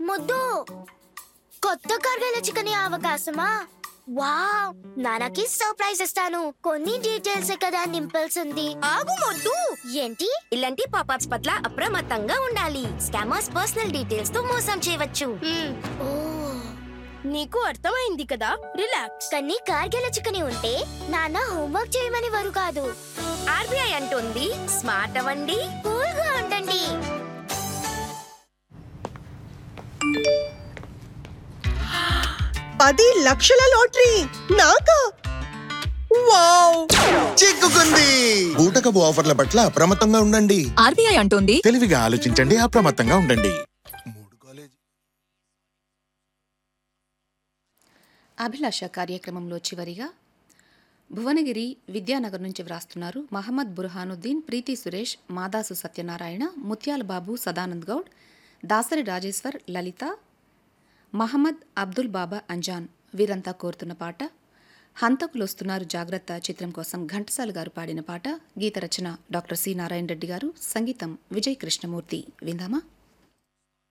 ముద్దు కొత్త కర్గల చికెన్ అవకాశమా వావ్ నాన్నకి సర్ప్రైజ్ ఇస్తాను కొన్ని డీటెయిల్స్ కదా నింపాల్సింది ఆగు మొద్దు ఏంటి ఇలాంటి పాపాప్స్ పట్ల అప్రమత్తంగా ఉండాలి స్కామర్స్ పర్సనల్ డీటెయిల్స్ తో మోసం చేయవచ్చు ఓ నీకు అర్థమైంది కదా రిలాక్స్ కానీ కార్గిల చికెన్ ఉంటే నాన్న హోంవర్క్ చేయమని వారు కాదు ఆర్బీఐ అంటుంది స్మార్ట్ అవ్వండి కూల్ గా ఉండండి పది లక్షల లాటరీ నాకా వావ్ చిక్కుకుంది బూటకపు ఆఫర్ల పట్ల అప్రమత్తంగా ఉండండి ఆర్బీఐ అంటోంది తెలివిగా ఆలోచించండి అప్రమత్తంగా ఉండండి మూడు కాలేజీ అభిలాష కార్యక్రమంలో చివరిగా భువనగిరి విద్యానగర్ నుంచి వ్రాస్తున్నారు మహమ్మద్ బుర్హానుద్దీన్ ప్రీతి సురేష్ మాదాసు సత్యనారాయణ ముత్యాల బాబు సదానంద్ గౌడ్ దాసరి రాజేశ్వర్ లలిత మహమ్మద్ అబ్దుల్ బాబా అంజాన్ వీరంతా కోరుతున్న పాట హంతకులు వస్తున్నారు జాగ్రత్త చిత్రం కోసం ఘంటసాల గారు పాడిన పాట గీత రచన డాక్టర్ సి నారాయణ రెడ్డి గారు సంగీతం విజయ్ కృష్ణమూర్తి విందామా